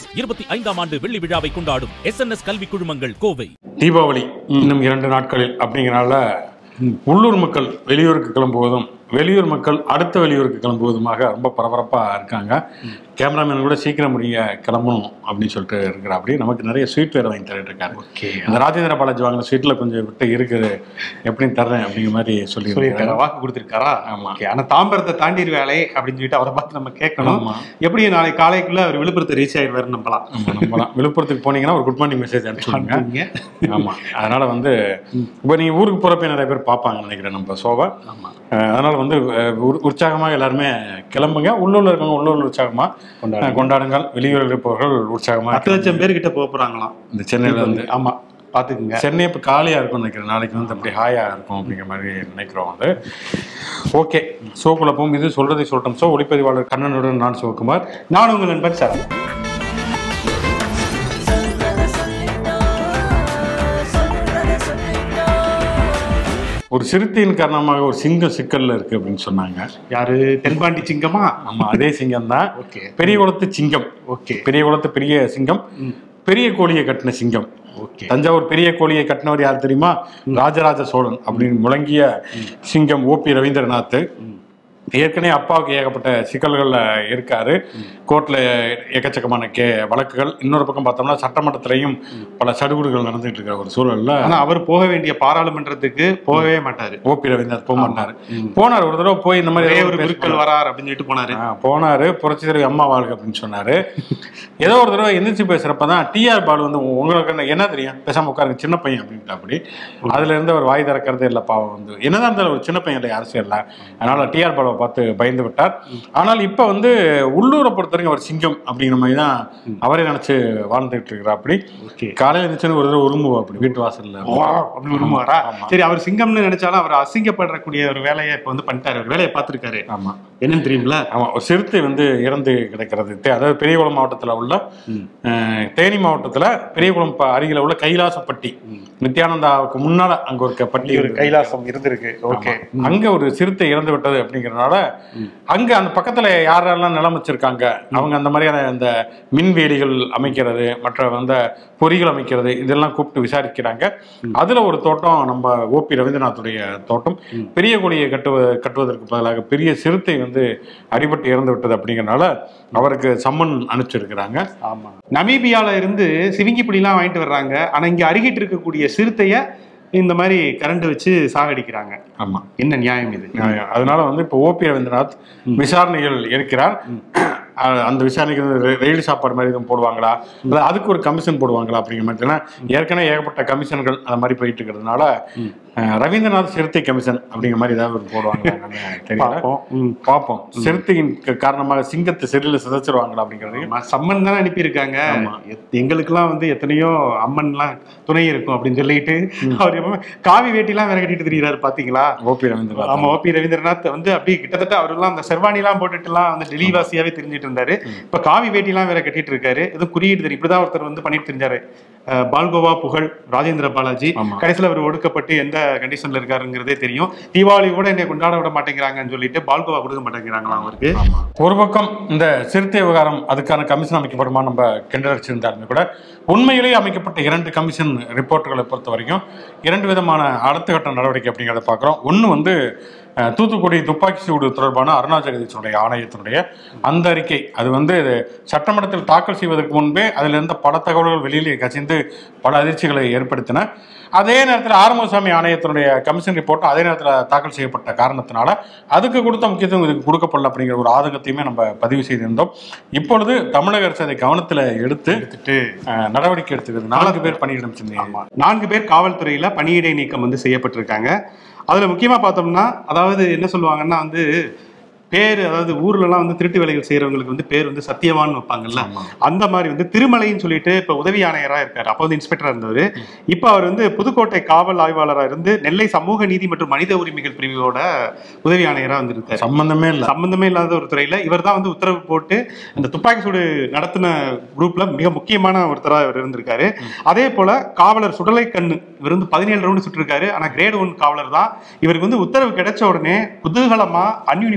இருபத்தி ஐந்தாம் ஆண்டு வெள்ளி விழாவை கொண்டாடும் எஸ் என் எஸ் கல்வி குழுமங்கள் கோவை தீபாவளி இன்னும் இரண்டு நாட்களில் அப்படிங்கிறனால உள்ளூர் மக்கள் வெளியூருக்கு கிளம்புவதும் வெளியூர் மக்கள் அடுத்த வெளியூருக்கு கிளம்புவதுமாக ரொம்ப பரபரப்பாக இருக்காங்க கேமராமேன் கூட சீக்கிரம் முடிய கிளம்பணும் அப்படின்னு சொல்லிட்டு இருக்கிற அப்படி நமக்கு நிறைய ஸ்வீட் வேறு வாங்கி தரட்டு இருக்காரு ஓகே அந்த ராஜேந்திர பாலாஜி வாங்கின ஸ்வீட்டில் கொஞ்சம் விட்டு இருக்குது எப்படின்னு தர்றேன் அப்படிங்கிற மாதிரி சொல்லி சொல்லியிருக்காரு வாக்கு கொடுத்திருக்காரா ஆமா. ஓகே ஆனா தாம்பரத்தை தாண்டிரு வேலை அப்படின்னு சொல்லிட்டு அவரை பார்த்து நம்ம கேட்கணும் ஆமா. எப்படி நாளைக்கு காலைக்குள்ள அவர் விழுப்புரத்தை ரீச் ஆயிடுவாரு நம்பலாம் ஆமா, நம்பலாம் விழுப்புரத்துக்கு போனீங்கன்னா ஒரு குட் மார்னிங் மெசேஜ் அனுப்பிச்சுடுங்க நீங்க ஆமா அதனால வந்து இப்போ நீங்க ஊருக்கு போறப்ப நிறைய பேர் பார்ப்பாங்க நினைக்கிறேன் நம்ம சோபா ஆமா அதனால வந்து அஹ், உற்- உற்சாகமாக எல்லாருமே கிளம்புங்க உள்ளூர்ல இருக்கவங்க உள்ளூர்ல உற்சாகமா கொண்டாடுங்க. அஹ், கொண்டாடுங்கள் வெளியூரில் இருப்பவர்கள் உற்சாகமா பத்து லட்சம் பேர் கிட்ட போக போறாங்களாம் இந்த சென்னையில வந்து ஆமா பாத்துக்குங்க சென்னை இப்போ காலியாக இருக்கும்னு நினைக்கிறேன் நாளைக்கு வந்து அப்படி ஹாயாக இருக்கும் அப்படிங்கிற மாதிரி நினைக்கிறோம் வந்து ஓகே ஷோ குழப்பம் இது சொல்றதை சொல்லிட்டோம் ஸோ ஒளிப்பதிவாளர் கண்ணனுடன் நான் சிவகுமார் நான் உங்கள் நண்பன் சரண் ஒரு சிறுத்தையின் காரணமாக ஒரு சிங்கம் சிக்கல்ல இருக்கு அப்படின்னு சொன்னாங்க யாரு தென்பாண்டி சிங்கமா ஆமா அதே சிங்கம் தான் ஓகே பெரிய குளத்து சிங்கம் ஓகே பெரிய குளத்து பெரிய சிங்கம் பெரிய கோழியை கட்டின சிங்கம் ஓகே தஞ்சாவூர் பெரிய கோழியை கட்டினவர் யார் தெரியுமா ராஜராஜ சோழன் அப்படின்னு முழங்கிய சிங்கம் ஓபி ரவீந்திரநாத் ஏற்கனவே அப்பாவுக்கு ஏகப்பட்ட சிக்கல்கள்ல இருக்காரு கோர்ட்ல எக்கச்சக்கமான கே வழக்குகள் இன்னொரு பக்கம் பார்த்தோம்னா சட்டமன்றத்திலையும் பல சடுகுடுகள் நடந்துட்டு இருக்கிற ஒரு சூழல்ல ஆனா அவர் போக வேண்டிய பாராளுமன்றத்துக்கு போகவே மாட்டாரு ஓபி ரவீந்திரநாத் போக மாட்டாரு போனார் ஒரு தடவை போய் இந்த மாதிரி ஒரே ஏதோ ஒரு பேச குருக்கள் வரார் அப்படின்னு சொல்லிட்டு போனாரு ஆ, போனாரு புரட்சி தலைவி அம்மா வாழ்க அப்படின்னு சொன்னாரு ஏதோ ஒரு தடவை எந்திரிச்சு பேசுறப்ப தான் டிஆர் பாலு வந்து உங்களுக்கு என்ன- என்ன தெரியும் பேசாம உட்காருங்க சின்ன பையன் அப்படின்ட்டு அப்படி அதுல இருந்து அவர் வாய் திறக்கிறதே இல்லை பாவம் வந்து என்னதான் இருந்தாலும் ஒரு சின்ன பையன் இல்லை அரசியல்ல அதனால டிஆர் பாலுவை பார்த்து பயந்து விட்டார் ஆனால் இப்ப வந்து உள்ளூரை பொறுத்த வரைக்கும் அவர் சிங்கம் அப்படிங்கிற மாதிரி தான் அவரே நினைச்சு வாழ்ந்துட்டு இருக்கிறார் அப்படி ஓகே காலையில இருந்துச்சுன்னு ஒரு தடவை உருமுவா அப்படி வீட்டு வாசல்ல அப்படி விரும்புவாரா ஆமா. சரி அவர் சிங்கம்னு நினைச்சாலும் அவர் அசிங்கப்படக்கூடிய ஒரு வேலையை இப்ப வந்து பண்ணிட்டாரு ஒரு வேலையை பார்த்திருக்காரு ஆமா என்னன்னு தெரியுங்களா ஆமா ஒரு சிறுத்தை வந்து இறந்து கிடக்கிறது தே- அதாவது பெரியகுளம் மாவட்டத்துல உள்ள அஹ், தேனி மாவட்டத்துல பெரியகுளம் ப- அருகில உள்ள கைலாசப்பட்டி நித்யானந்தாவுக்கு முன்னால அங்க ஒரு க- பட்டி ஒரு இருக்கு. கைலாசம் இருந்திருக்கு ஓகே ஆமா. அங்க ஒரு சிறுத்தை இறந்து விட்டது அப்படிங்கறதுனால அங்க அந்த பக்கத்துல யாரெல்லாம் நிலம் வச்சிருக்காங்க அவங்க அந்த மாதிரியான அந்த மின்வேலிகள் அமைக்கிறது மற்ற அந்த பொறிகள் அமைக்கிறது இதெல்லாம் கூப்பிட்டு விசாரிக்கிறாங்க அதுல ஒரு தோட்டம் நம்ம ஓபி ரவீந்திரநாத்துடைய தோட்டம் பெரிய கொடியை கட்டுவ கட்டுவதற்கு பதிலாக பெரிய சிறுத்தை வந்து அடிபட்டு இறந்து விட்டது அப்படிங்கறதுனால அவருக்கு சம்மன் அனுப்பிச்சிருக்கிறாங்க ஆமா நமீபியால இருந்து சிவிங்கி புலிலாம் வாங்கிட்டு வர்றாங்க ஆனா இங்க அருகிட்டு இருக்கக்கூடிய சிறுத்தைய இந்த மாதிரி கரண்ட் வச்சு சாகடிக்கிறாங்க ஆமா என்ன நியாயம் இது நியாயம். அதனால வந்து இப்போ ஓபி ரவீந்திரநாத் விசாரணைகள் இருக்கிறார் அஹ் அந்த விசாரணைக்கு வந்து ரெ- ரயில் சாப்பாடு மாதிரி எதுவும் போடுவாங்களா இல்ல அதுக்கு ஒரு கமிஷன் போடுவாங்களா அப்படிங்கிற மாதிரி ஏன்னா ஏற்கனவே ஏகப்பட்ட கமிஷன்கள் அந்த மாதிரி போயிட்டு இருக்கிறதுனால அஹ் ரவீந்திரநாத் சிறுத்தை கமிஷன் அப்படிங்கிற மாதிரி ஏதாவது ஒரு போடுவாங்களான்னு தெரியல பார்ப்போம் ம். பார்ப்போம் சிறுத்தையின் க- காரணமாக சிங்கத்தை செல்லில் சிதைச்சிருவாங்களா அப்படிங்கிறது ஆமா, சம்மன் தானே அனுப்பியிருக்காங்க எத்- எங்களுக்கெல்லாம் வந்து எத்தனையோ அம்மன்லாம் துணை இருக்கும் அப்படின்னு சொல்லிட்டு அவர் எப்பவுமே காவி வேட்டிலாம் வேற கட்டிட்டு திரியிறாரு பாத்தீங்களா ஓபி ரவீந்திரநாத் ஆமா ஓபி ரவீந்திரநாத் வந்து அப்படியே கிட்டத்தட்ட அவரெல்லாம் அந்த செர்வாணி எல்லாம் போட்டுட்டுலாம் வந்து டெல்லிவாசியாவே தெரிஞ்சிட்டு இருந்தாரு இப்ப காவி வேட்டிலாம் வேற கட்டிட்டு இருக்காரு எதுவும் குறியீடு தெரியும் இப்படிதான் ஒருத்தர் வந்து பண்ணிட்டு தெரிஞ்சாரு அஹ் பால்கோவா புகழ் ராஜேந்திர பாலாஜி ஆமா. கடைசியில அவர் ஒடுக்கப்பட்டு எந்த கண்டிஷன்ல இருக்காருங்கிறதே தெரியும் தீபாவளி கூட என்னை கொண்டாட விட மாட்டேங்கிறாங்கன்னு சொல்லிட்டு பால்கோவா கொடுக்க மாட்டேங்கிறாங்களா அவருக்கு ஒரு பக்கம் இந்த சிறுத்தை விவகாரம் அதுக்கான கமிஷன் அமைக்கப்படுமா நம்ம கிண்டடிச்சிருந்தாலுமே கூட உண்மையிலேயே அமைக்கப்பட்ட இரண்டு கமிஷன் ரிப்போர்ட்டுகளை பொறுத்த வரைக்கும் இரண்டு விதமான அடுத்த கட்ட நடவடிக்கை அப்படிங்கிறத பார்க்குறோம் ஒன்று வந்து அஹ், தூத்துக்குடி துப்பாக்கி சூடு தொடர்பான அருணா ஜெகதீஷனுடைய ஆணையத்தினுடைய அந்த அறிக்கை அது வந்து சட்டமன்றத்தில் தாக்கல் செய்வதற்கு முன்பே அதில் இருந்த பல தகவல்கள் வெளியிலே கசிந்து பல அதிர்ச்சிகளை ஏற்படுத்தின அதே நேரத்தில் ஆறுமுகசாமி ஆணையத்தினுடைய கமிஷன் ரிப்போர்ட்டும் அதே நேரத்தில் தாக்கல் செய்யப்பட்ட காரணத்தினால அதுக்கு கொடுத்த முக்கியத்துவம் இதுக்கு கொடுக்கப்படல அப்படிங்கிற ஒரு ஆதங்கத்தையுமே நம்ம பதிவு செய்திருந்தோம் இப்பொழுது தமிழக அரசு அதை கவனத்தில் எடுத்து எடுத்துட்டு அஹ், நடவடிக்கை எடுத்துக்கிறது நான்கு பேர் பணியிடம் செஞ்சீங்க ஆமா நான்கு பேர் காவல்துறையில பணியிடை நீக்கம் வந்து செய்யப்பட்டிருக்காங்க அதுல முக்கியமா பார்த்தோம்னா அதாவது என்ன சொல்லுவாங்கன்னா வந்து பேர் அதாவது ஊர்லலாம் வந்து திருட்டு வேலைகள் செய்யறவங்களுக்கு வந்து பேர் வந்து சத்தியவான் வைப்பாங்கல்ல அந்த மாதிரி வந்து திருமலைன்னு சொல்லிட்டு இப்ப உதவி ஆணையரா இருக்காரு அப்போ வந்து இன்ஸ்பெக்டரா இருந்தவர் இப்ப அவர் வந்து புதுக்கோட்டை காவல் ஆய்வாளரா இருந்து நெல்லை சமூக நீதி மற்றும் மனித உரிமைகள் பிரிவோட உதவி ஆணையரா வந்து இருக்காரு சம்பந்தமே இல்லை சம்பந்தமே இல்லாத ஒரு துறையில இவர் தான் வந்து உத்தரவு போட்டு அந்த துப்பாக்கி சூடு நடத்தின குரூப்ல மிக முக்கியமான ஒருத்தரா இவர் இருந்திருக்காரு அதே போல காவலர் சுடலை கண்ணு இவர் வந்து பதினேழு ரவுண்டு சுட்டிருக்காரு ஆனா கிரேட் ஒன் காவலர் தான் இவருக்கு வந்து உத்தரவு கிடைச்ச உடனே குதூகலமா அன்யூனிஃபார்ம்ல அப்படியே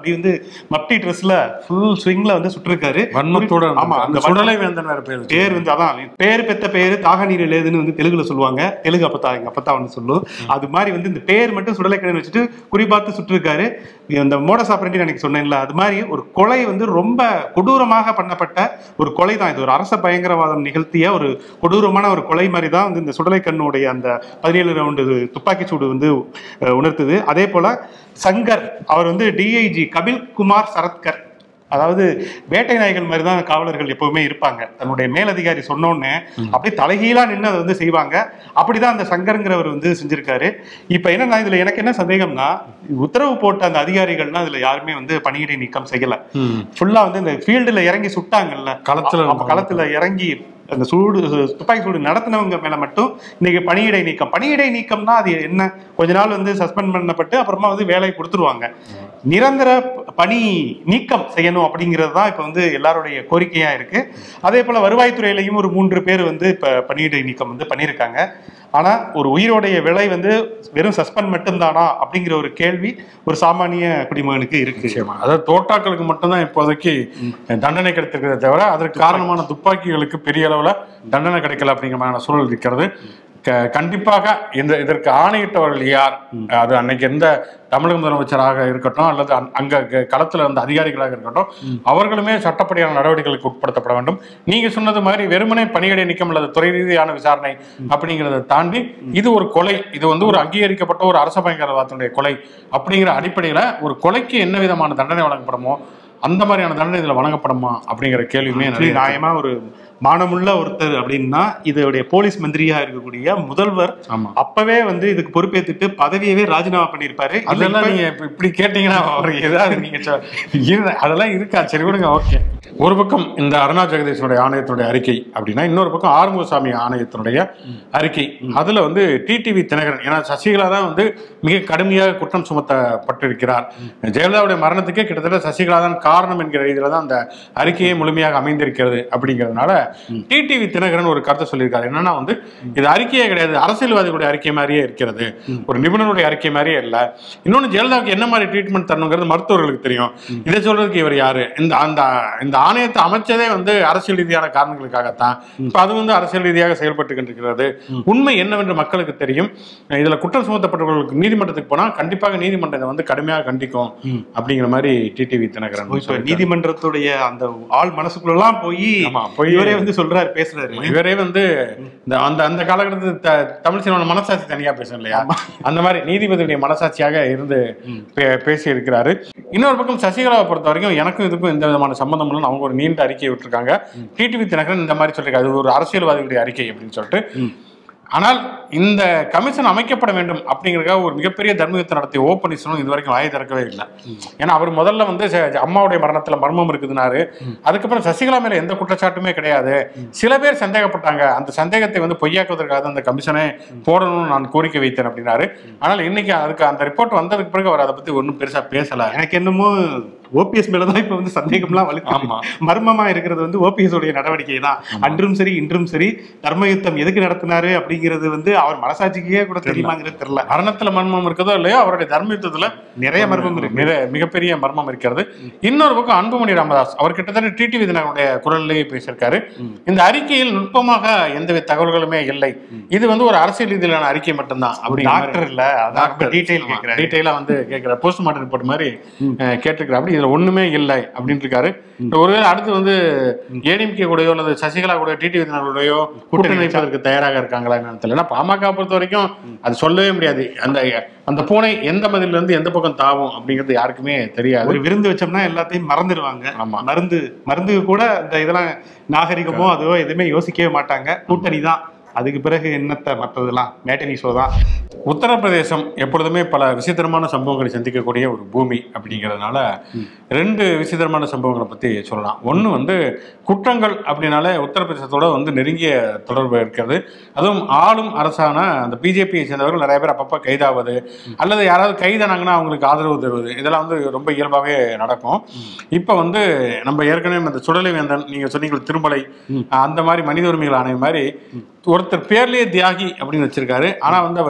அப்படி வந்து மப்டி ட்ரெஸ்ல ஃபுல் ஸ்விங்ல வந்து சுட்டிருக்காரு வன்மத்தோட ஆமா அந்த அந்த சுடலை வேந்தன் வேற பேர் வச்சு. பேர் வந்து அதான் பேர் பெத்த பேரு தாக நீர் எழுதுன்னு வந்து தெலுங்குல சொல்லுவாங்க தெலுங்கு அப்பத்தா எங்க அப்பத்தா வந்து சொல்லும் அது மாதிரி வந்து இந்த பேர் மட்டும் சுடலைக்கிழமை வச்சுட்டு குறிபார்த்து சுட்டிருக்காரு இந்த மோடஸ் ஆப்பரேட்டி எனக்கு சொன்னேன்ல அது மாதிரி ஒரு கொலை வந்து ரொம்ப கொடூரமாக பண்ணப்பட்ட ஒரு கொலை தான் இது ஒரு அரச பயங்கரவாதம் நிகழ்த்திய ஒரு கொடூரமான ஒரு கொலை மாதிரி தான் வந்து இந்த சுடலை கண்ணுடைய அந்த பதினேழு ரவுண்டு துப்பாக்கி சூடு வந்து அஹ், உணர்த்துது அதே போல சங்கர் அவர் வந்து டிஐஜி கபில் குமார் சரத்கர் அதாவது வேட்டை நாய்கள் மாதிரி தான் காவலர்கள் எப்பவுமே இருப்பாங்க தன்னுடைய மேலதிகாரி சொன்னோன்னே அப்படியே தலைகீழா நின்று அதை வந்து செய்வாங்க அப்படிதான் அந்த சங்கருங்கிறவர் வந்து செஞ்சிருக்காரு இப்ப என்னன்னா இதுல எனக்கு என்ன சந்தேகம்னா உத்தரவு போட்ட அந்த அதிகாரிகள்னா அதுல யாருமே வந்து பணியிடை நீக்கம் செய்யல ம். ஃபுல்லா வந்து இந்த ஃபீல்டுல இறங்கி சுட்டாங்கல்ல களத்துல அப்ப களத்துல இறங்கி அந்த சூடு துப்பாக்கி சூடு நடத்தினவங்க மேல மட்டும் இன்னைக்கு பணியிடை நீக்கம் பணியிடை நீக்கம்னா அது என்ன கொஞ்ச நாள் வந்து சஸ்பெண்ட் பண்ணப்பட்டு அப்புறமா வந்து வேலை கொடுத்துருவாங்க நிரந்தர பணி நீக்கம் செய்யணும் அப்படிங்கிறது தான் இப்போ வந்து எல்லாருடைய கோரிக்கையா இருக்கு அதே போல வருவாய்த்துறையிலையும் ஒரு மூன்று பேர் வந்து இப்ப பணியிடை நீக்கம் வந்து பண்ணியிருக்காங்க ஆனா ஒரு உயிரோடைய விலை வந்து வெறும் சஸ்பெண்ட் மட்டும்தானா அப்படிங்கிற ஒரு கேள்வி ஒரு சாமானிய குடிமகனுக்கு இருக்கு நிச்சயமா அதாவது தோட்டாக்களுக்கு மட்டும்தான் இப்போதைக்கு தண்டனை கிடைத்திருக்கிறதே தவிர அதற்கு காரணமான துப்பாக்கிகளுக்கு பெரிய அளவுல தண்டனை கிடைக்கல அப்படிங்கிற மாதிரியான சூழல் இருக்கிறது க- கண்டிப்பாக இந்த இதற்கு ஆணையிட்டவர்கள் யார் அது அன்னைக்கு எந்த தமிழக முதலமைச்சராக இருக்கட்டும் அல்லது அங்க- அங்க க- களத்துல இருந்த அதிகாரிகளாக இருக்கட்டும் அவர்களுமே சட்டப்படியான நடவடிக்கைகளுக்கு உட்படுத்தப்பட வேண்டும் நீங்க சொன்னது மாதிரி வெறுமனே பணியிடை நீக்கம் அல்லது துறை ரீதியான விசாரணை அப்படிங்கிறத தாண்டி இது ஒரு கொலை இது வந்து ஒரு அங்கீகரிக்கப்பட்ட ஒரு அரச பயங்கரவாதத்தினுடைய கொலை அப்படிங்கிற அடிப்படையில ஒரு கொலைக்கு என்ன விதமான தண்டனை வழங்கப்படுமோ அந்த மாதிரியான தண்டனை இதுல வழங்கப்படுமா அப்படிங்கிற கேள்வியுமே Actually, நிறைய இருக்கு. நியாயமா ஒரு மானமுள்ள ஒருத்தர் அப்படின்னா இதோடைய போலீஸ் மந்திரியா இருக்கக்கூடிய முதல்வர் ஆமா அப்பவே வந்து இதுக்கு பொறுப்பேத்துட்டு பதவியவே ராஜினாமா பண்ணிருப்பாரு இல்ல அதெல்லாம் இப்ப- நீங்க இப்ப- இப்படி கேட்டீங்கன்னா அவருக்கு ஏதாவது நீங்க சொ- இரு- அதெல்லாம் இருக்கா சரி விடுங்க ஓகே ஒரு பக்கம் இந்த அருணா ஜெகதீஷனுடைய ஆணையத்தினுடைய அறிக்கை அப்படின்னா இன்னொரு பக்கம் ஆறுமுகசாமி ஆணையத்தினுடைய அறிக்கை அதுல வந்து டிடிவி தினகரன் ஏன்னா சசிகலா தான் வந்து மிக கடுமையாக குற்றம் சுமத்தப்பட்டிருக்கிறார் ஜெயலலிதாவுடைய மரணத்துக்கே கிட்டத்தட்ட சசிகலா தான் காரணம் என்கிற ரீதியில தான் அந்த அறிக்கையை முழுமையாக அமைந்திருக்கிறது அப்படிங்கிறதுனால டிடிவி தினகரன் ஒரு கருத்தை சொல்லியிருக்காரு என்னன்னா வந்து இது அறிக்கையே கிடையாது அரசியல்வாதிகளுடைய அறிக்கை மாதிரியே இருக்கிறது ஒரு நிபுணருடைய அறிக்கை மாதிரியே இல்லை இன்னொன்று ஜெயலலிதாவுக்கு என்ன மாதிரி ட்ரீட்மெண்ட் தரணுங்கிறது மருத்துவர்களுக்கு தெரியும் இதை சொல்றதுக்கு இவர் யாரு இந்த அந்த இந்த ஆணையத்தை அமைச்சதே வந்து அரசியல் ரீதியான காரணங்களுக்காகத்தான் இப்போ அது வந்து அரசியல் ரீதியாக செயல்பட்டு கொண்டிருக்கிறது உண்மை என்னவென்று மக்களுக்கு தெரியும் இதுல குற்றம் சுமத்தப்பட்டவர்களுக்கு நீதிமன்றத்துக்கு போனா கண்டிப்பாக நீதிமன்றம் இதை வந்து கடுமையாக கண்டிக்கும் அப்படிங்கிற மாதிரி டிடிவி தினகரன் இப்ப சொல்லியிருக்காரு. நீதிமன்றத்துடைய அந்த ஆள் மனசுக்குள்ளலாம் போய் ஆமா, போய் இவரே வந்து சொல்றாரு பேசுறாரு இவரே வந்து இந்த அந்த அந்த காலகட்டத்தில் த- தமிழ் சினிமா மனசாட்சி தனியா பேசும் இல்லையா அந்த மாதிரி நீதிபதியுடைய மனசாட்சியாக இருந்து பே- பேசி இருக்கிறாரு இன்னொரு பக்கம் சசிகலாவை பொறுத்த வரைக்கும் எனக்கும் இதுக்கும் எந்த விதமான சம்பந்தம் இல்லைன்னு அவங்க ஒரு நீண்ட அறிக்கையை விட்டுருக்காங்க டிடிவி தினகரன் இந்த மாதிரி சொல்லியிருக்காரு அது ஒரு அரசியல்வாதிகளுடைய அறிக்கை அப்படின்னு சொல்லிட்டு ஆனால் இந்த கமிஷன் அமைக்கப்பட வேண்டும் அப்படிங்கிறதுக்காக ஒரு மிகப்பெரிய தர்மயுத்தம் நடத்திய ஓ பன்னீர்செல்வம் இது வரைக்கும் வாயை திறக்கவே இல்லை ஏன்னா அவர் முதல்ல வந்து ச- அம்மாவுடைய மரணத்துல மர்மம் இருக்குதுனாரு அதுக்கப்புறம் சசிகலா மேல எந்த குற்றச்சாட்டுமே கிடையாது சில பேர் சந்தேகப்பட்டாங்க அந்த சந்தேகத்தை வந்து பொய்யாக்குவதற்காக தான் அந்த கமிஷனை போடணும்னு நான் கோரிக்கை வைத்தேன் அப்படின்னாரு ஆனால் இன்னைக்கு அதுக்கு அந்த ரிப்போர்ட் வந்ததுக்கு பிறகு அவர் அதை பத்தி ஒன்றும் பெருசா பேசல எனக்கு என்னமோ ஓபிஎஸ் மேலதான் இப்ப வந்து சந்தேகம்லாம் வலுக்கு ஆமா. மர்மமா இருக்கிறது வந்து ஓபிஎஸ் உடைய நடவடிக்கை தான் அன்றும் சரி இன்றும் சரி தர்ம யுத்தம் எதுக்கு நடத்தினாரு அப்படிங்கிறது வந்து அவர் மனசாட்சிக்கே கூட தெரியுமாங்கிறது தெரியல மரணத்துல மர்மம் இருக்குதோ இல்லையோ அவருடைய தர்மயுத்தத்துல நிறைய மர்மம் இருக்கு மிக மிகப்பெரிய மர்மம் இருக்கிறது இன்னொரு பக்கம் அன்புமணி ராமதாஸ் அவர் கிட்டத்தட்ட டிடி விதினருடைய குரல்லேயே பேசியிருக்காரு இந்த அறிக்கையில் நுட்பமாக எந்தவித தகவல்களுமே இல்லை இது வந்து ஒரு அரசியல் ரீதியிலான அறிக்கை மட்டும்தான் அப்படி டாக்டர் இல்ல அதான் டீடைல் கேட்கிறாரு டீட்டெயிலா வந்து கேட்கிற போஸ்ட்மார்ட்டம் ரிப்போர்ட் மாதிரி கேட்டிருக்கிற அப்படி இதுல ஒண்ணுமே இல்லை அப்படின்னு இருக்காரு ஒருவேளை அடுத்து வந்து ஏடிஎம்கே கூடயோ அல்லது சசிகலா கூட டிடி விதினர்களுடையோ கூட்டணி வைப்பதற்கு தயாராக இருக்காங்களா என்னன்னு தெரியல ஏன்னா பாமக பொறுத்த வரைக்கும் அது சொல்லவே முடியாது அந்த அந்த பூனை எந்த மதில இருந்து எந்த பக்கம் தாவும் அப்படிங்கிறது யாருக்குமே தெரியாது ஒரு விருந்து வச்சோம்னா எல்லாத்தையும் மறந்துடுவாங்க ஆமா. மருந்து மருந்து கூட இந்த இதெல்லாம் நாகரிகமோ அதுவோ எதுவுமே யோசிக்கவே மாட்டாங்க கூட்டணி தான் அதுக்கு பிறகு என்னத்த மற்றதெல்லாம் மேட்டனி ஷோ தான் உத்தரப்பிரதேசம் எப்பொழுதுமே பல விசித்திரமான சம்பவங்களை சந்திக்கக்கூடிய ஒரு பூமி அப்படிங்கிறதுனால ரெண்டு விசித்திரமான சம்பவங்களை பற்றி சொல்லலாம் ஒன்று வந்து குற்றங்கள் அப்படின்னாலே உத்தரப்பிரதேசத்தோட வந்து நெருங்கிய தொடர்பு இருக்கிறது அதுவும் ஆளும் அரசான அந்த பிஜேபியை சேர்ந்தவர்கள் நிறைய பேர் அப்பப்போ கைதாவது அல்லது யாராவது கைதானாங்கன்னா அவங்களுக்கு ஆதரவு தருவது இதெல்லாம் வந்து ரொம்ப இயல்பாகவே நடக்கும் இப்போ வந்து நம்ம ஏற்கனவே அந்த சுடலை வேந்தன் நீங்கள் சொன்னீங்க திருமலை அந்த மாதிரி மனித உரிமைகள் ஆணையம் மாதிரி ஒருத்தர் பேர்லயே தியாகி அப்படின்னு வச்சிருக்காரு ஆனா வந்து அவர்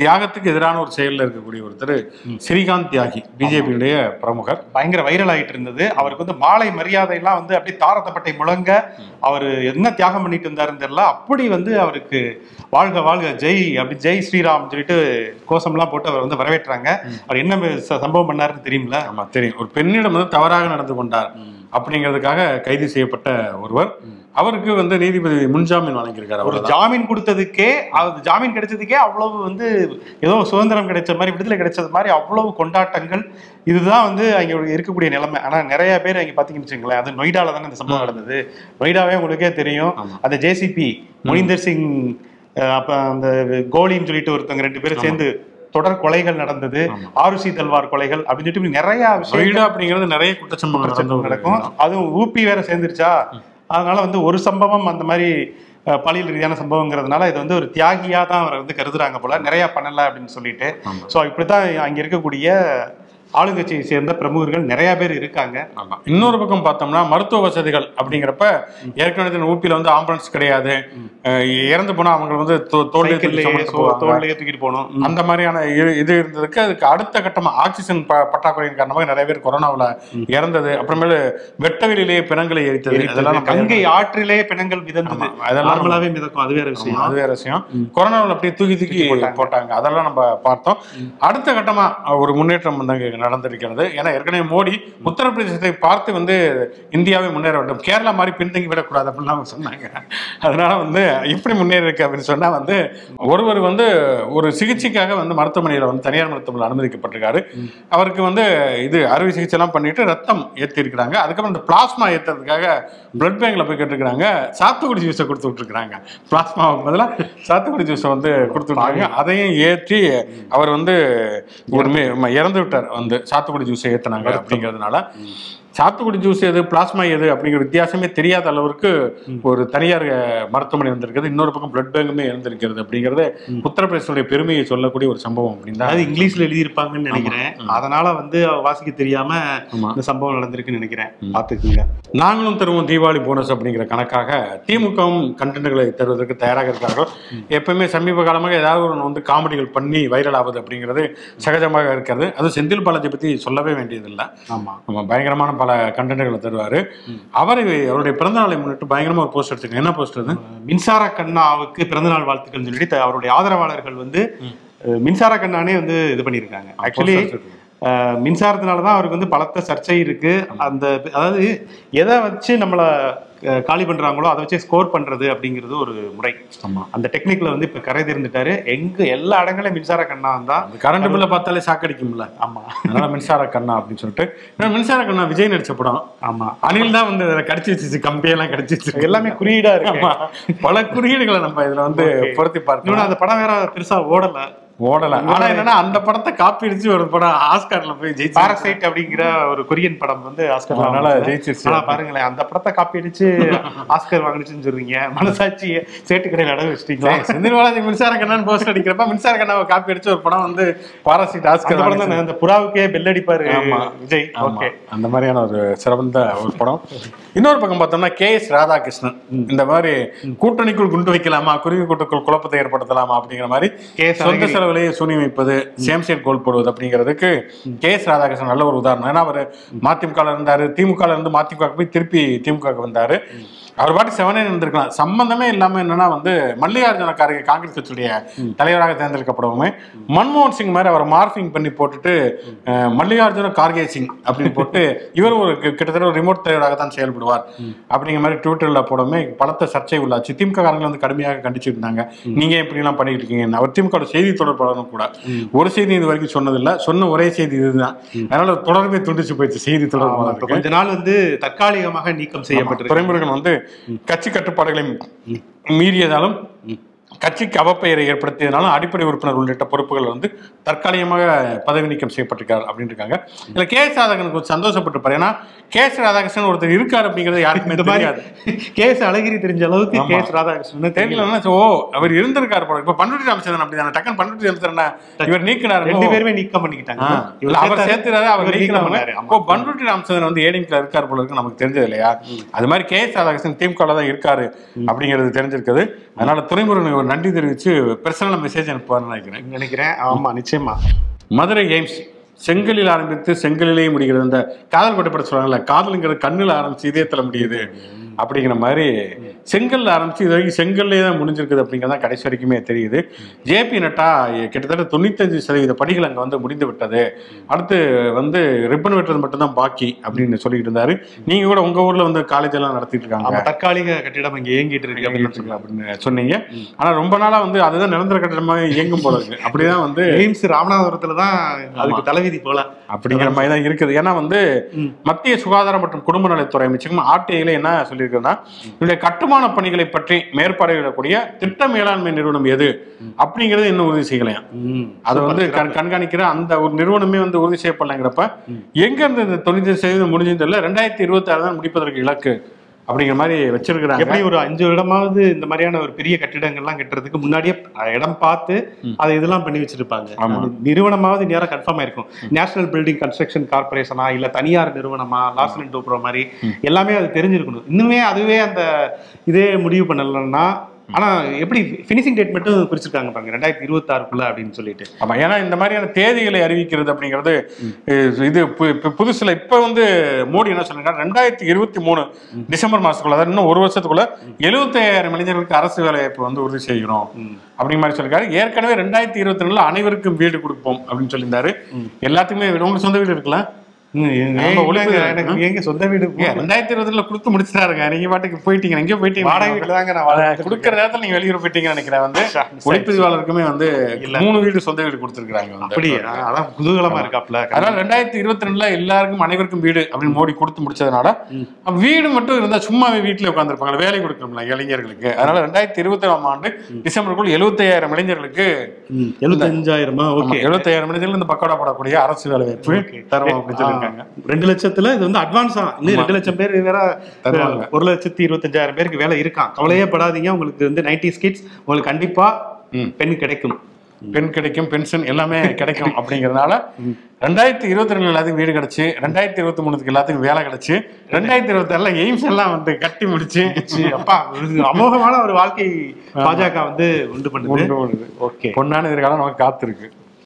தியாகத்துக்கு எதிரான ஒரு செயல்ல இருக்கக்கூடிய ஒருத்தர் ஸ்ரீகாந்த் தியாகி பிஜேபியுடைய பிரமுகர் பயங்கர வைரல் ஆயிட்டு இருந்தது அவருக்கு வந்து மாலை மரியாதை எல்லாம் வந்து அப்படியே தாரத்தப்பட்டை முழங்க அவர் என்ன தியாகம் பண்ணிட்டு இருந்தாருன்னு தெரியல அப்படி வந்து அவருக்கு வாழ்க வாழ்க ஜெய் அப்படி ஜெய் ஸ்ரீராம் சொல்லிட்டு கோஷம்லாம் போட்டு அவர் வந்து வரவேற்றாங்க அவர் என்ன ச- சம்பவம் பண்ணாருன்னு தெரியுமில ஆமா தெரியும் ஒரு பெண்ணிடம் வந்து தவறாக நடந்து கொண்டார் அப்படிங்கிறதுக்காக கைது செய்யப்பட்ட ஒருவர் அவருக்கு வந்து நீதிபதி முன்ஜாமீன் வழங்கியிருக்காரு ஒரு அவர் ஜாமீன் கொடுத்ததுக்கே அது ஜாமீன் கிடைச்சதுக்கே அவ்வளவு வந்து ஏதோ சுதந்திரம் கிடைச்ச மாதிரி விடுதலை கிடைச்சது மாதிரி அவ்வளவு கொண்டாட்டங்கள் இதுதான் வந்து அங்க இருக்கக்கூடிய நிலைமை ஆனா நிறைய பேர் அங்க பாத்தீங்கன்னு வச்சுங்களேன் அது நொய்டால தானே இந்த சம்பவம் நடந்தது நொய்டாவே உங்களுக்கே தெரியும் ஆமா. அந்த ஜேசிபி மொனிந்தர் சிங் அஹ், அப்ப அந்த கோலின்னு சொல்லிட்டு ஒருத்தவங்க ரெண்டு பேரும் சேர்ந்து தொடர் கொலைகள் நடந்தது ஆமா. ஆருசி தல்வார் கொலைகள் அப்படின்னு சொல்லிட்டு இப்படி நிறைய விஷயம் கொய்டா அப்படிங்கிறது நிறைய குற்றச்சம்பவங்கள் நடந்த ஒரு நடக்கும் அதுவும் ஊபி வேற சேர்ந்துருச்சா அதனால வந்து ஒரு சம்பவம் அந்த மாதிரி அஹ், பாலியல் ரீதியான சம்பவங்கிறதுனால இது வந்து ஒரு தியாகியா தான் அவரை வந்து கருதுறாங்க போல நிறைய பண்ணல அப்படின்னு சொல்லிட்டு ஆமா. ஸோ இப்படித்தான் அங்க இருக்கக்கூடிய ஆளுங்கட்சியை சேர்ந்த பிரமுகர்கள் நிறைய பேர் இருக்காங்க ஆமா. இன்னொரு பக்கம் பார்த்தோம்னா மருத்துவ வசதிகள் அப்படிங்கிறப்ப ஏற்கனவே ஊப்பியில வந்து ஆம்புலன்ஸ் கிடையாது அஹ் இறந்து போனா அவங்க வந்து தோ- தோல்ல தூக்கி சைக்கிள்லயே சுமந்து சோ- போவாங்க. தோள்லயே தூக்கிட்டு போகணும் ம். அந்த மாதிரியான இரு- இது இருந்ததுக்கு அதுக்கு அடுத்த கட்டமா ஆக்சிஜன் ப- பற்றாக்குறையின் காரணமாக நிறைய பேர் கொரோனாவுல இறந்தது அப்புறமேலு வெட்ட வெளியிலேயே பிணங்களை எரித்தது அதெல்லாம் நம்ம கங்கை ஆற்றிலே பிணங்கள் மிதந்தது ஆமா, அதெல்லாம் நார்மலாவே மிதக்கும் அது வேற விஷயம் அது வேற விஷயம் கொரோனாவில் அப்படியே தூக்கி தூக்கி போட்டாங்க அதெல்லாம் நம்ம பார்த்தோம் அடுத்த கட்டமா ஒரு முன்னேற்றம் வந்து அங்க நடந்திருக்கிறது ஏன்னா ஏற்கனவே மோடி உத்தரப்பிரதேசத்தை பார்த்து வந்து இந்தியாவை முன்னேற வேண்டும் கேரளா மாதிரி பின்தங்கி விடக்கூடாது அப்படின்லாம் அவங்க சொன்னாங்க அதனால வந்து இப்படி முன்னேறி இருக்கு அப்படின்னு சொன்னா வந்து ஒருவர் வந்து ஒரு சிகிச்சைக்காக வந்து மருத்துவமனையில வந்து தனியார் மருத்துவமனையில் அனுமதிக்கப்பட்டிருக்காரு அவருக்கு வந்து இது அறுவை சிகிச்சை எல்லாம் பண்ணிட்டு ரத்தம் ஏத்தி இருக்கிறாங்க அதுக்கப்புறம் இந்த பிளாஸ்மா ஏத்துறதுக்காக பிளட் பேங்க்ல போய் கேட்டிருக்காங்க சாத்துக்குடி ஜூஸை கொடுத்து விட்டுருக்காங்க பிளாஸ்மாவுக்கு பதிலாக சாத்துக்குடி ஜூஸை வந்து கொடுத்து விட்டாங்க அதையும் ஏற்றி அவர் வந்து ஒரு மே- ம- இறந்து விட்டார் வந்து சாத்துக்குடி ஜூஸை ஏத்துனாங்க அப்படிங்கிறதுனால சாத்துக்குடி ஜூஸ் எது பிளாஸ்மா எது அப்படிங்கிற வித்தியாசமே தெரியாத அளவிற்கு ஒரு தனியார் அஹ், மருத்துவமனை வந்திருக்கிறது இன்னொரு பக்கம் பிளட் பேங்குமே இருந்திருக்கிறது அப்படிங்கிறது உத்தரப்பிரதேசனுடைய பெருமையை சொல்லக்கூடிய ஒரு சம்பவம் அப்படின்னு அதாவது இங்கிலீஷ்ல எழுதியிருப்பாங்கன்னு நினைக்கிறேன் அதனால வந்து வாசிக்க தெரியாம ஆமா. இந்த சம்பவம் நடந்திருக்குன்னு நினைக்கிறேன் பாத்துக்குங்க நாங்களும் தருவோம் தீபாவளி போனஸ் அப்படிங்கிற கணக்காக திமுகவும் கண்டென்ட்களை தருவதற்கு தயாராக இருக்கிறார்கள் எப்பவுமே சமீப காலமாக ஏதாவது ஒரு வந்து காமெடிகள் பண்ணி வைரல் ஆகுது அப்படிங்கிறது சகஜமாக இருக்கிறது அது செந்தில் பாலாஜி பத்தி சொல்லவே வேண்டியதில்லை ஆமா நம்ம பயங்கரமான பல கண்டென்ட்களை தருவாரு அவர் அவருடைய பிறந்த நாளை முன்னிட்டு பயங்கரமா ஒரு போஸ்ட் எடுத்துங்க என்ன போஸ்ட் அது மின்சார கண்ணாவுக்கு பிறந்தநாள் வாழ்த்துக்கள் சொல்லிட்டு த- அவருடைய ஆதரவாளர்கள் வந்து அஹ், மின்சார கண்ணானே வந்து இது பண்ணியிருக்காங்க ஆக்சுவலி மின்சாரத்தினால தான் அவருக்கு வந்து பலத்த சர்ச்சை இருக்கு அந்த அதாவது எதை வச்சு நம்மளை அஹ், காலி பண்றாங்களோ அதை வச்சு ஸ்கோர் பண்றது அப்படிங்கிறது ஒரு முறை ஆமா அந்த டெக்னிக்ல வந்து இப்ப கரை தெரிந்துட்டாரு எங்க எல்லா இடங்களையும் மின்சார கண்ணா இருந்தா அந்த கரண்ட் பில்ல பார்த்தாலே சாக்கடிக்கும்ல ஆமா அதனால மின்சார கண்ணா அப்படின்னு சொல்லிட்டு ஏன்னா மின்சார கண்ணா விஜய் நடிச்ச படம் ஆமா அனில் தான் வந்து இதில் கடிச்சு வச்சிச்சு கம்பியெல்லாம் கடிச்சு வச்சிருக்கு எல்லாமே குறியீடா இருக்கு ஆமா. பல குறியீடுகளை நம்ம இதுல வந்து Okay. பொருத்தி இன்னொன்னு பார்க்கணும் அந்த படம் வேற பெருசா ஓடல ஓடல ஆனா என்னன்னா அந்த படத்தை காப்பி அடிச்சு ஒரு படம் ஆஸ்கார்ல போய் ஜெயிச்சு பாரசைட் அப்படிங்கிற ஒரு கொரியன் படம் வந்து ஆஸ்கர் அதனால வாங்குச்சு. ஜெயிச்சிருச்சு. ஆனா பாருங்களேன் அந்த படத்தை காப்பி அடிச்சு ஆஸ்கர் வாங்குச்சுன்னு சொல்றீங்க மனசாட்சி சேட்டுக்கடையில் அடகு வச்சிட்டீங்களா செந்தில் பாலாஜி மின்சார கண்ணான்னு போஸ்ட் அடிக்கிறப்ப மின்சார கண்ணாவை காப்பி அடிச்சு ஒரு படம் வந்து பாராசிட் அந்த ஆஸ்கர் படம் தான் அந்த புறாவுக்கே பெல் அடிப்பாரு ஆமா. விஜய் ஆமா. ஓகே அந்த மாதிரியான ஒரு சிறந்த ஒரு படம் இன்னொரு பக்கம் பார்த்தோம்னா கே எஸ் ராதாகிருஷ்ணன் இந்த மாதிரி கூட்டணிக்குள் குண்டு வைக்கலாமா குருவி கூட்டுக்குள் குழப்பத்தை ஏற்படுத்தலாமா அப்படிங்கிற மாதிரி கே.எஸ். சொந்த அழகிரி. செலவிலேயே சூனி வைப்பது சேம் சைட் கோல் போடுவது அப்படிங்கிறதுக்கு கே எஸ் ராதாகிருஷ்ணன் நல்ல ஒரு உதாரணம் ஏன்னா அவர் மதிமுக இருந்தாரு திமுக இருந்து மதிமுக போய் திருப்பி திமுக வந்தாரு அவர் பாட்டு செவனே இருந்திருக்கலாம் சம்பந்தமே இல்லாம என்னன்னா வந்து மல்லிகார்ஜுன கார்கே காங்கிரஸ் கட்சியுடைய தலைவராக தேர்ந்தெடுக்கப்படவுமே மன்மோகன் சிங் மாதிரி அவர் மார்பிங் பண்ணி போட்டுட்டு அஹ், மல்லிகார்ஜுன கார்கே சிங் அப்படின்னு போட்டு இவர் ஒரு கி- கிட்டத்தட்ட ஒரு ரிமோட் தலைவராக தான் செயல்படுவார் அப்படிங்கிற மாதிரி ட்விட்டர்ல போடவுமே பலத்த சர்ச்சை உள்ளாச்சு திமுக காரங்களை வந்து கடுமையாக கண்டிச்சிட்டு இருந்தாங்க நீங்க இப்படி எல்லாம் பண்ணிட்டு இருக்கீங்க அவர் திமுக செய்தி தொடர்பாளரும் கூட ஒரு செய்தி இது வரைக்கும் சொன்னதில்லை சொன்ன ஒரே செய்தி இதுதான் அதனால தொடர்பே துண்டிச்சு போயிடுச்சு செய்தி இப்ப தொடர்பாளருக்கு கொஞ்ச நாள் வந்து தற்காலிகமாக நீக்கம் செய்யப்பட்டிருக்கு துறைமுருகன் வந்து கட்சி கட்டுப்பாடுகளை மீறியதாலும் கட்சிக்கு அவப்பெயரை ஏற்படுத்தியதாலும் அடிப்படை உறுப்பினர் உள்ளிட்ட பொறுப்புகள் வந்து தற்காலிகமாக பதவி நீக்கம் செய்யப்பட்டிருக்கார் அப்படின்னு இருக்காங்க இதுல கே எஸ் ராதாகிருஷ்ணன் கொஞ்சம் சந்தோஷப்பட்டிருப்பாரு ஏன்னா கே எஸ் ராதாகிருஷ்ணன் ஒருத்தர் இருக்காரு அப்படிங்கிறது யாருக்குமே இந்த மாதிரி தெரியாது கே எஸ் அழகிரி தெரிஞ்ச அளவுக்கு ஆமா. கே எஸ் ராதாகிருஷ்ணன் தெரியல தெரியல ஓ அவர் இருந்திருக்காரு போல இப்ப பண்ருட்டி ராமச்சந்திரன் அப்படிதானே டக்குன்னு பண்ருட்டி ராமச்சந்திரன் இவர் நீக்கினாரு ரெண்டு பேருமே நீக்கம் பண்ணிக்கிட்டாங்க ஆ, இல்ல, அவர் சேர்த்தாரு, சேர்த்துறாரு அவர் இவர் நீக்கம் நீக்கினவங்க பண்ணாரு. ஆமா. இப்போ பண்ருட்டி ராமச்சந்திரன் வந்து ஏடிங்ல இருக்காரு போல இருக்கு நமக்கு தெரிஞ்சது இல்லையா அது மாதிரி கே எஸ் ராதாகிருஷ்ணன் திமுக தான் இருக்காரு அப்படிங்கிறது தெரிஞ்சிருக்குது அதனால துறைமுருகன் ஒரு நன்றி தெரிவித்து பர்சனல் மெசேஜ் அனுப்புவார்னு நினைக்கிறேன் நினைக்கிறேன் ஆமா நிச்சயமா மதுரை எய்ம்ஸ் செங்கலில் ஆரம்பித்து செங்கலிலே முடிகிறது இந்த காதல் கொட்டை படம் சொல்லுவாங்கல்ல காதலுங்கிறது கண்ணில் ஆரம்பிச்சு இதயத்தில் முடியுது அப்படிங்கிற மாதிரி செங்கல்ல ஆரம்பிச்சு இது வரைக்கும் செங்கல்லே தான் முடிஞ்சிருக்குது அப்படிங்கிறது தான் கடைசி வரைக்குமே தெரியுது ஜேபி நட்டா கிட்டத்தட்ட தொண்ணூத்தஞ்சு சதவீத படிகள் அங்கே வந்து முடிந்து விட்டது அடுத்து வந்து ரிப்பன் வெட்டுறது மட்டும்தான் பாக்கி அப்படின்னு சொல்லிட்டு இருந்தாரு நீங்க கூட உங்க ஊர்ல வந்து காலேஜ் எல்லாம் நடத்திட்டு இருக்காங்க ஆமா தற்காலிக கட்டிடம் இங்க இயங்கிட்டு இருக்கு அப்படின்னு அப்படின்னு அப்படின்னு சொன்னீங்க ஆனா ரொம்ப நாளா வந்து அதுதான் நிரந்தர கட்டணமாக இயங்கும் போல இருக்கு அப்படிதான் வந்து எய்ம்ஸ் ராமநாதபுரத்துல தான் அதுக்கு தலைவிதி போல அப்படிங்கிற மாதிரி தான் இருக்குது ஏன்னா வந்து மத்திய சுகாதாரம் மற்றும் குடும்ப நலத்துறை அமைச்சகம் ஆர்டிஐல என்ன சொல்லியிருக்குன்னா இதனுடைய கட்டுமான பணிகளை பற்றி மேற்பார்வையிடக்கூடிய திட்ட மேலாண்மை நிறுவனம் எது அப்படிங்கறது இன்னும் உறுதி செய்யலையாம் ம். அதை வந்து கண்- கண்காணிக்கிற அந்த ஒரு நிறுவனமே வந்து உறுதி செய்யப்படலைங்கிறப்ப எங்க இருந்து இந்த தொண்ணூத்தி சதவீதம் முடிஞ்சது தெரியல ரெண்டாயிரத்தி இருபத்தி ஆறு தான் முடிப்பதற்கு இலக்கு அப்படிங்கிற மாதிரி வச்சிருக்கிறாங்க எப்படி ஒரு அஞ்சு இடமாவது இந்த மாதிரியான ஒரு பெரிய கட்டிடங்கள்லாம் கட்டுறதுக்கு முன்னாடியே இடம் பார்த்து அதை இதெல்லாம் பண்ணி வச்சிருப்பாங்க ஆமா. அது நிறுவனமாவது நேரம் கன்ஃபார்ம் ஆயிருக்கும் நேஷனல் பில்டிங் கன்ஸ்ட்ரக்ஷன் கார்பரேஷனா இல்ல தனியார் நிறுவனமா லார்சன் அண்ட் டோப்ரோ மாதிரி எல்லாமே அது தெரிஞ்சிருக்கணும் இன்னுமே அதுவே அந்த இதே முடிவு பண்ணலன்னா ஆனா எப்படி ஃபினிஷிங் டேட் மட்டும் குறிச்சிருக்காங்க பாருங்க ரெண்டாயிரத்தி இருபத்தாறுக்குள்ள அப்படின்னு சொல்லிட்டு ஆமா ஏன்னா இந்த மாதிரியான தேதிகளை அறிவிக்கிறது அப்படிங்கிறது அஹ், இது பு- பு- புதுசுல இப்ப வந்து மோடி என்ன சொல்லிருக்காரு ரெண்டாயிரத்தி இருபத்தி மூணு டிசம்பர் மாசத்துக்குள்ள அதாவது இன்னும் ஒரு வருஷத்துக்குள்ள எழுபத்தாயிரம் இளைஞர்களுக்கு அரசு வேலை வாய்ப்பு வந்து உறுதி செய்கிறோம் அப்படிங்கிற மாதிரி சொல்லிருக்காரு ஏற்கனவே ரெண்டாயிரத்தி இருபத்தி ரெண்டுல அனைவருக்கும் வீடு கொடுப்போம் அப்படின்னு சொல்லியிருந்தாரு எல்லாத்துக்குமே வீடு. உங்களுக்கு சொந்த வீடு இருக்கலாம் ம், நம்ம ஏங்க, ஒளிப்பதிவு, எனக்கு எங்க சொந்த வீடு ரெண்டாயிரத்தி இருபதுல கொடுத்து முடிச்சிட்டாருங்க நீங்க பாட்டுக்கு போயிட்டீங்க எங்கேயோ போயிட்டீங்க வாடகை வீட்டுல தாங்க நான் அதை வாழ்ந்துட்டு கொடுக்கிற நேரத்துல நீங்க வெளியூர் போயிட்டீங்கன்னு நினைக்கிறேன் வந்து ஒளிப்பதிவாளருக்குமே வந்து மூணு வீடு சொந்த வீடு கொடுத்துருக்காங்க வந்து அப்படி அதான் குதூகலமா இருக்காப்ல அதனால ரெண்டாயிரத்தி இருபத்தி ரெண்டுல எல்லாருக்கும் அனைவருக்கும் வீடு அப்படின்னு மோடி கொடுத்து முடிச்சதுனால வீடு மட்டும் இருந்தா சும்மாவே வீட்டுல உட்காந்துருப்பாங்க வேலை கொடுக்கணும்ல இளைஞர்களுக்கு அதனால ரெண்டாயிரத்தி இருபத்தி ஏழாம் ஆண்டு டிசம்பருக்குள் எழுபத்தையாயிரம் இளைஞர்களுக்கு எழுபத்தஞ்சாயிரமா ஓகே எழுபத்தாயிரம் இளைஞர்கள் இந்த பக்கோடா போடக்கூடிய அரசு வேலை வாய்ப்பு தருவோம் அப்படின்னு சொல்லியிருக்காங்க ரெண்டு லட்சத்துல இது வந்து அட்வான்ஸா இன்னும் ரெண்டு லட்சம் பேர் வேற தருவாங்க. ஒரு லட்சத்தி இருபத்தஞ்சாயிரம் பேருக்கு வேலை இருக்கான் கவலையே படாதீங்க உங்களுக்கு வந்து நைன்டி ஸ்கிட்ஸ் உங்களுக்கு கண்டிப்பா பெண் கிடைக்கும் பெண் கிடைக்கும் பென்ஷன் எல்லாமே கிடைக்கும் அப்படிங்கறதுனால ரெண்டாயிரத்தி இருபத்தி ரெண்டுல எல்லாத்துக்கும் வீடு கிடைச்சு ரெண்டாயிரத்தி இருபத்தி மூணுக்கு எல்லாத்துக்கும் வேலை கிடைச்சு ரெண்டாயிரத்தி இருபத்தி ஏழுல எய்ம்ஸ் எல்லாம் வந்து கட்டி முடிச்சு சீ, அப்பா ஒரு அமோகமான ஒரு வாழ்க்கை பாஜக வந்து உண்டு பண்ணுது கொண்டு வருது. ஓகே பொன்னான எதிர்காலம் நமக்கு காத்திருக்கு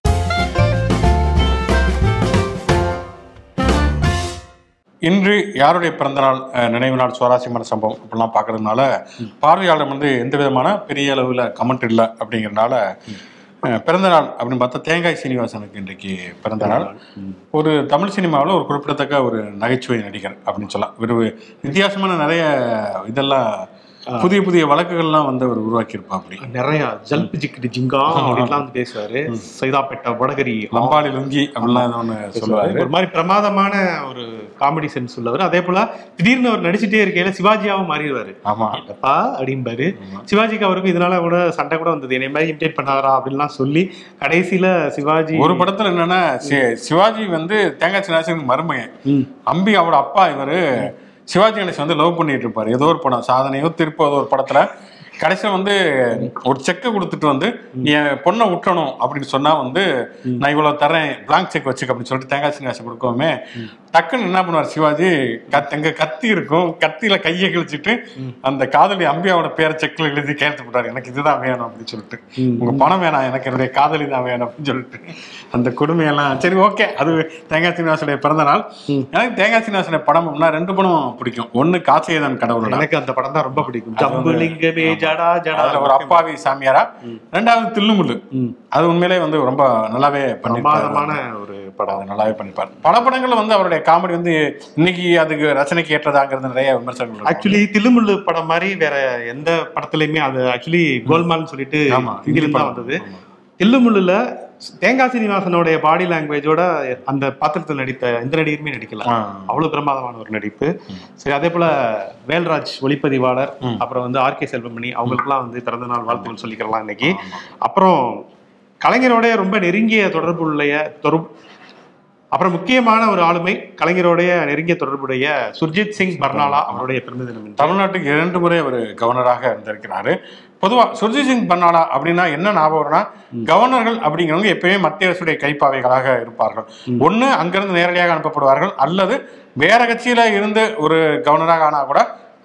இன்று யாருடைய பிறந்தநாள் அஹ், நினைவு நாள் சுவாரஸ்யமான சம்பவம் அப்படிலாம் பார்க்கறதுனால பார்வையாளர் வந்து எந்த விதமான பெரிய அளவில் கமெண்ட் இல்லை அப்படிங்கிறதுனால அஹ், பிறந்த நாள் அப்படின்னு பார்த்தா தேங்காய் சீனிவாசனுக்கு இன்றைக்கு பிறந்த நாள் ஒரு தமிழ் சினிமாவில் ஒரு குறிப்பிடத்தக்க ஒரு நகைச்சுவை நடிகர் அப்படின்னு சொல்லலாம் ஒரு வித்தியாசமான நிறைய இதெல்லாம் புதிய புதிய வழக்குகள்லாம் வந்து அவர் உருவாக்கியிருப்பா அப்படி நிறைய ஜல்பு ஜிக்கிட்டு ஜிங்கா அப்படின்லாம் வந்து பேசுவாரு சைதாப்பேட்டை வடகரி லம்பாடி லுங்கி அப்படிலாம் ஏதோ ஒன்று சொல்லுவாரு ஒரு மாதிரி பிரமாதமான ஒரு காமெடி சென்ஸ் உள்ளவர் அதே போல திடீர்னு அவர் நடிச்சுட்டே இருக்கையில சிவாஜியாவும் மாறிடுவாரு ஆமா என்னப்பா அப்படிம்பாரு சிவாஜிக்கு அவருக்கும் இதனால கூட சண்டை கூட வந்தது என்னை மாதிரி இமிடேட் பண்ணாரா அப்படின்லாம் சொல்லி கடைசியில சிவாஜி ஒரு படத்துல என்னன்னா சி- சிவாஜி வந்து தேங்காய் சினாசனுக்கு மருமகன் ம். அம்பி அவரோட அப்பா இவரு சிவாஜி கணேசன் வந்து லவ் பண்ணிட்டு இருப்பாரு ஏதோ ஒரு படம் சாதனையோ திருப்போ ஏதோ ஒரு படத்துல கடைசியில் வந்து ஒரு செக்கை கொடுத்துட்டு வந்து நீ என் பொண்ணை விட்டணும் அப்படின்னு சொன்னா வந்து நான் இவ்வளவு தரேன் பிளாங்க் செக் வச்சுக்க அப்படின்னு சொல்லிட்டு தேங்காய் சீனிவாசன் கொடுக்கவுமே டக்குன்னு என்ன பண்ணுவார் சிவாஜி கத் எங்க கத்தி இருக்கும் கத்தியில கையை கிழிச்சிட்டு அந்த காதலி அம்பியாவோட பேரை செக்ல எழுதி கையெழுத்து போட்டாரு எனக்கு இதுதான் வேணும் அப்படின்னு சொல்லிட்டு உங்க பணம் வேணாம் எனக்கு என்னுடைய காதலி தான் வேணும் அப்படின்னு சொல்லிட்டு அந்த கொடுமையெல்லாம் சரி ஓகே அது தேங்காய் சீனிவாசனுடைய பிறந்த நாள் எனக்கு தேங்காய் சீனிவாசனுடைய படம்னா ரெண்டு படம் பிடிக்கும் ஒன்னு காசியதான் கடவுளோட எனக்கு அந்த படம் தான் ரொம்ப பிடிக்கும் ஜம்புலிங்கமே ஜடா ஜடா அதுல ஒரு அப்பாவி சாமியாரா ரெண்டாவது தில்லுமுள்ளு அது உண்மையிலே வந்து ரொம்ப நல்லாவே பண்ணிருப்பாரு பிரமாதமான ஒரு படம் அது நல்லாவே பண்ணிப்பாரு பல படங்கள்ல வந்து அவருடைய காமெடி வந்து இன்னைக்கு அதுக்கு ரச்சனைக்கு ஏற்றதாங்கிறது நிறைய விமர்சனங்கள் இருக்கும். ஆக்சுவலி தில்லுமுள்ளு படம் மாதிரி வேற எந்த படத்துலயுமே அது ஆக்சுவலி கோல்மால்னு சொல்லிட்டு ஆமா, ஹிந்தியில தான் படம். வந்தது தில்லுமுள்ளுல தேங்காய் சீனிவாசனுடைய பாடி லாங்குவேஜோட அந்த பாத்திரத்தில் நடித்த எந்த நடிகருமே நடிக்கல ஆ. அவ்வளவு பிரமாதமான ஒரு நடிப்பு சரி அதே போல வேல்ராஜ் ஒளிப்பதிவாளர் அப்புறம் வந்து ஆர்கே செல்வமணி அவங்களுக்குலாம் வந்து பிறந்த நாள் வாழ்த்துக்கள் சொல்லிக்கிறலாம் இன்னைக்கு அப்புறம் கலைஞரோடைய ரொம்ப நெருங்கிய தொடர்பு உள்ள தொடர்பு அப்புறம் முக்கியமான ஒரு ஆளுமை கலைஞருடைய நெருங்கிய தொடர்புடைய சுர்ஜித் சிங் பர்னாலா அவருடைய பிறந்த தினம் இன்று. தமிழ்நாட்டுக்கு இரண்டு முறை அவர் கவர்னராக இருந்திருக்கிறாரு பொதுவா சுர்ஜித் சிங் பன்னாலா அப்படின்னா என்ன ஞாபகம் வரும்னா கவர்னர்கள் அப்படிங்கிறவங்க எப்பயுமே மத்திய அரசுடைய கைப்பாவைகளாக இருப்பார்கள் ஒண்ணு அங்கிருந்து நேரடியாக அனுப்பப்படுவார்கள் அல்லது வேற கட்சியில இருந்து ஒரு கவர்னராக ஆனா கூட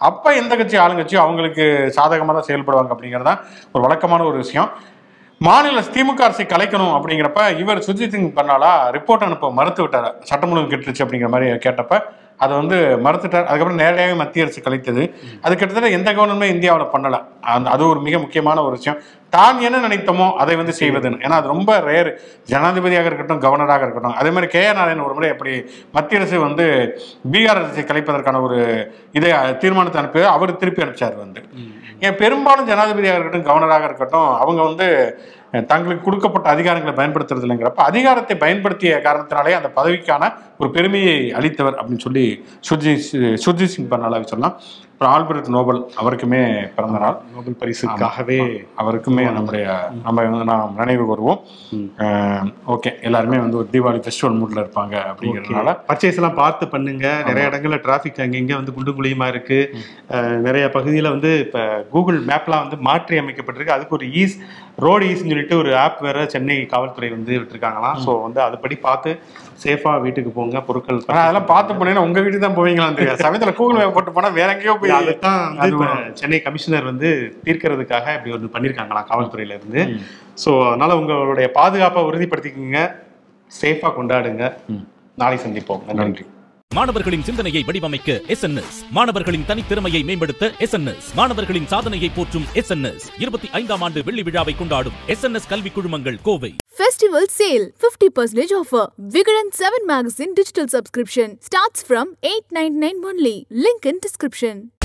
அப்போ எந்த கட்சி ஆளுங்கட்சியோ அவங்களுக்கு சாதகமாக தான் செயல்படுவாங்க அப்படிங்கிறது தான் ஒரு வழக்கமான ஒரு விஷயம் மாநில திமுக அரசை கலைக்கணும் அப்படிங்கிறப்ப இவர் சுஜித் சிங் பண்ணாலா ரிப்போர்ட் அனுப்ப மறுத்து விட்டார் சட்டம் ஒழுங்கு கெட்டுருச்சு அப்படிங்கிற மாதிரி கேட்டப்ப அதை வந்து மறுத்துட்டார் அதுக்கப்புறம் நேரடியாக மத்திய அரசு கலைத்தது அது கிட்டத்தட்ட எந்த கவர்மெண்ட்டுமே இந்தியாவில் பண்ணல அந்த அது ஒரு மிக முக்கியமான ஒரு விஷயம் தான் என்ன நினைத்தோமோ அதை வந்து செய்வதுன்னு ஏன்னா அது ரொம்ப ரேர் ஜனாதிபதியாக இருக்கட்டும் கவர்னராக இருக்கட்டும் அதே மாதிரி கே ஆர் நாராயணன் ஒரு முறை அப்படி மத்திய அரசு வந்து பீகார் அரசை கலைப்பதற்கான ஒரு இதை தீர்மானத்தை அனுப்பி அவர் திருப்பி அனுப்பிச்சார் வந்து ஏன் பெரும்பாலும் ஜனாதிபதியாக இருக்கட்டும் கவர்னராக இருக்கட்டும் அவங்க வந்து அஹ், தங்களுக்கு கொடுக்கப்பட்ட அதிகாரங்களை பயன்படுத்துறது இல்லைங்கிறப்ப அதிகாரத்தை பயன்படுத்திய காரணத்தினாலே அந்த பதவிக்கான ஒரு பெருமையை அளித்தவர் அப்படின்னு சொல்லி சுர்ஜித் சுர்ஜித் சிங் பர்னாலாவை சொல்லலாம் அப்புறம் ஆல்பர்ட் நோபல் அவருக்குமே பிறந்த நாள் நோபல் பரிசுக்காகவே அவருக்குமே நம்முடைய நம்ம வந்து நாம் நினைவு கூறுவோம் ஓகே எல்லாருமே வந்து ஒரு தீபாவளி ஃபெஸ்டிவல் மூட்ல இருப்பாங்க அப்படிங்கிறதுனால பர்ச்சேஸ் எல்லாம் பார்த்து பண்ணுங்க நிறைய இடங்கள்ல டிராஃபிக் அங்கங்க வந்து குண்டு குழியுமா இருக்கு அஹ், நிறைய பகுதியில வந்து இப்ப கூகுள் மேப்லாம் வந்து மாற்றி அமைக்கப்பட்டிருக்கு அதுக்கு ஒரு ஈஸ் ரோடு ஈஸ்ன்னு சொல்லிட்டு ஒரு ஆப் வேற சென்னை காவல்துறை வந்து விட்டுருக்காங்களாம் ஸோ வந்து அதுபடி பார்த்து சேஃபா வீட்டுக்கு போங்க பொருட்கள் ஆனா அதெல்லாம் பார்த்து போனீங்கன்னா உங்க வீட்டுக்கு தான் போவீங்களான்னு தெரியாது சமயத்துல கூகுள் மேப் போட்டு போனா வேற எங்கேயோ போய் அதுதான் வந்து அது இப்ப சென்னை கமிஷனர் வந்து தீர்க்கறதுக்காக இப்படி ஒன்று பண்ணியிருக்காங்களாம் காவல்துறையில இருந்து ஸோ அதனால உங்களுடைய பாதுகாப்பை உறுதிப்படுத்திக்கங்க சேஃபா கொண்டாடுங்க நாளை சந்திப்போம் நன்றி மாணவர்களின் சிந்தனையை வடிவமைக்க எஸ் மாணவர்களின் தனித்திறமையை மேம்படுத்த எஸ் மாணவர்களின் சாதனையை போற்றும் எஸ் இருபத்தி ஐந்தாம் ஆண்டு வெள்ளி விழாவை கொண்டாடும் எஸ் கல்வி குழுமங்கள் Kovai Festival sale 50% offer. Vigaran 7 magazine digital subscription starts from 899 only. Link in description.